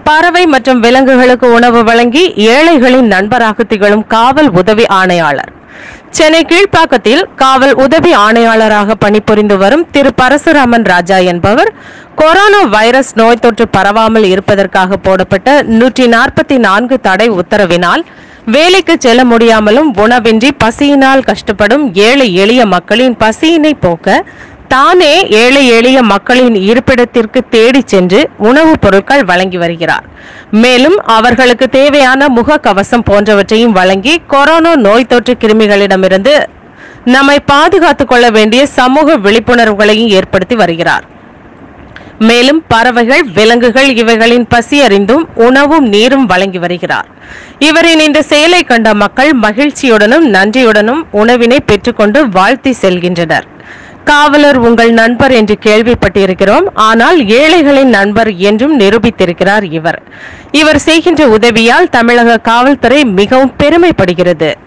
பறவை மற்றும் விலங்குகளுக்கு உணவு வழங்கி ஏழைகளின் நண்பராக திகழும் காவல் உதவி ஆணையாளர் சென்னை கீழ்ப்பாக்கத்தில் காவல் உதவி ஆணையாளராக பணிபுரிந்து வரும் திரு பரசுராமன் ராஜா என்பவர் கொரோனா வைரஸ் நோய் தொற்று பரவாமல் இருப்பதற்காக போடப்பட்ட நூற்றி நாற்பத்தி நான்கு தடை உத்தரவினால் வேலைக்கு செல்ல முடியாமலும் உணவின்றி பசியினால் கஷ்டப்படும் ஏழை எளிய மக்களின் பசியினை போக்க தானே ஏழை எளிய மக்களின் இருப்பிடத்திற்கு தேடி சென்று உணவுப் பொருட்கள் வழங்கி வருகிறார் மேலும் அவர்களுக்கு தேவையான முக கவசம் போன்றவற்றையும் வழங்கி கொரோனா நோய் தொற்று கிருமிகளிடமிருந்து நம்மை பாதுகாத்துக் கொள்ள வேண்டிய சமூக விழிப்புணர்வுகளையும் ஏற்படுத்தி வருகிறார் மேலும் பறவைகள் விலங்குகள் இவைகளின் பசி அறிந்தும் உணவும் நீரும் வழங்கி வருகிறார் இவரின் இந்த செயலை கண்ட மக்கள் மகிழ்ச்சியுடனும் நன்றியுடனும் உணவினை பெற்றுக்கொண்டு வாழ்த்தி செல்கின்றனர் காவலர் உங்கள் நண்பர் என்று கேள்விப்பட்டிருக்கிறோம் ஆனால் ஏழைகளின் நண்பர் என்றும் நிரூபித்திருக்கிறார் இவர் இவர் செய்கின்ற உதவியால் தமிழக காவல்துறை மிகவும் பெருமைப்படுகிறது